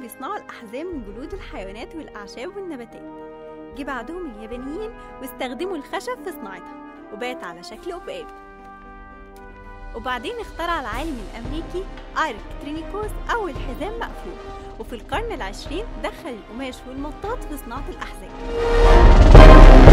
بيصنعوا الأحزام من جلود الحيوانات والأعشاب والنباتات جه بعدهم اليابانيين واستخدموا الخشب في صناعتها وبقت على شكل قبقاب وبعدين اخترع العالم الأمريكي آيرك ترينيكوس أول حزام مقفول وفي القرن العشرين دخل القماش والمطاط في صناعة الأحزام